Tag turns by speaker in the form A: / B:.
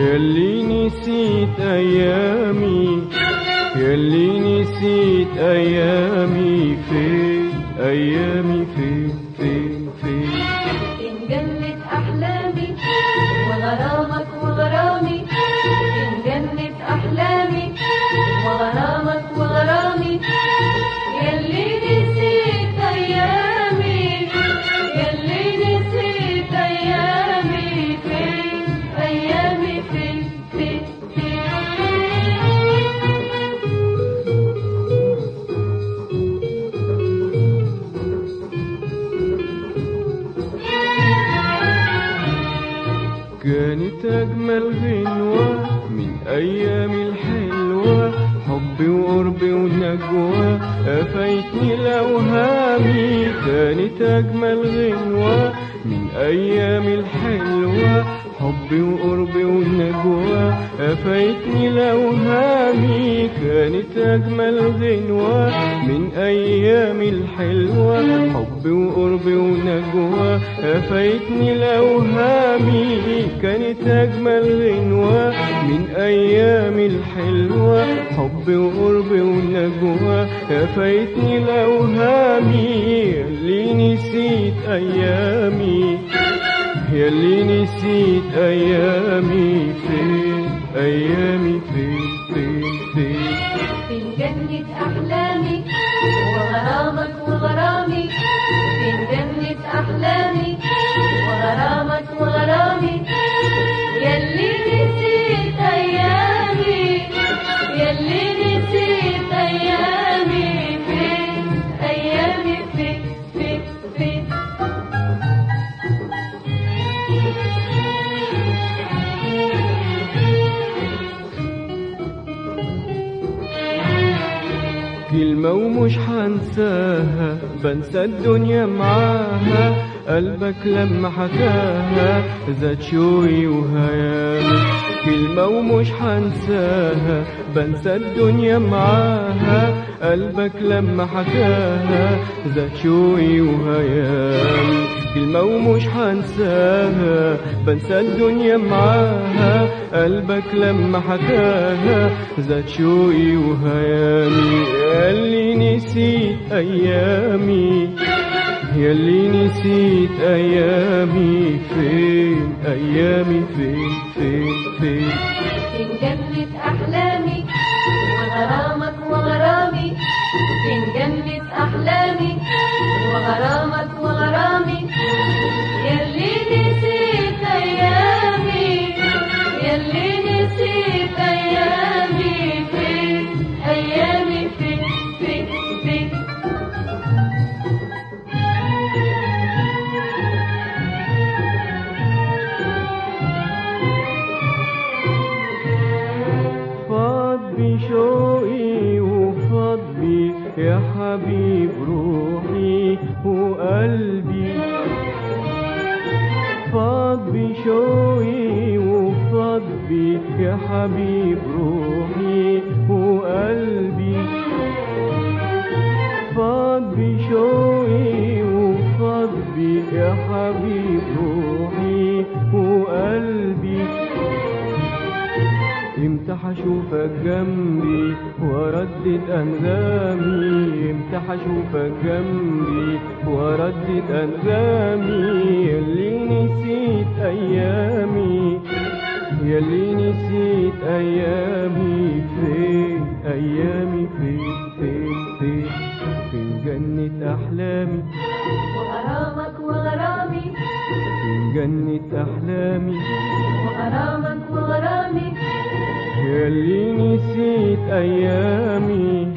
A: يلي نسيت أيامي يلي نسيت أيامي فين أيامي فين فين فين
B: إن جنت أحلامي وغرامك وغرامي إن جنت أحلامي وغرامك وغرامي يلي نسيت أيامي يلي نسيت أيامي فين أيامي فين فين فين
A: كانت أجمل غنوة من أيام الحلوة حبي وقربي ونجوى أفايتني الأوهامي كانت أجمل غنوة من أيام الحلوة حبي وقربي ونجوى أفايتني الأوهامي كانت أجمل غنوة من أيام الحلوة حبي وقربي ونجوى أفايتني الأوهامي كانت أجمل غنوة من أيام الحلوة حبي وقربي ونجوى أفايتني الأوهامي اللي نسيت أيامي يلي نسيت أيامي فين أيامي فين فين فين
B: في جنة أحلامي وغرامك وغرامي في جنة أحلامي وغرامك وغرامي يلي نسيت أيامي يلي نسيت أيامي فين أيامي فين فين فين
A: كلمة ومش حنساها بنسى الدنيا معاها قلبك لما حكاها زاد شوي وهيام كلمة ومش حنساها بنسى الدنيا معاها قلبك لما حكاها زاد شوي وهيام كلمة ومش حنساها بنسى الدنيا معاها قلبك لما حكاها زاد شوقي وهيامي ياللي نسيت أيامي ياللي نسيت أيامي فين أيامي فين فين فين
B: في جنة أحلامي وغرامك وغرامي في جنة أحلامي وغرامك وغرامي يلي نسيت أيامي يلي نسيت أيامي فين أيامي فين فين فين
A: فاض بشوقي وفاض بي يا حبيب روحي وقلبي فاض بشوقي وفاض بي يا حبيب روحي وقلبي فاض بشوقي وفاض بي يا حبيب روحي وقلبي امتى هشوفك جنبي واردد انغامي امتى هشوفك جنبي واردد انغامي يلي نسيت ايامي يلي نسيت ايامي فين ايامي فين فين فين فين جنة احلامي
B: وغرامك وغرامي
A: فين جنة احلامي
B: وغرامك وغرامي
A: يلي نسيت ايامي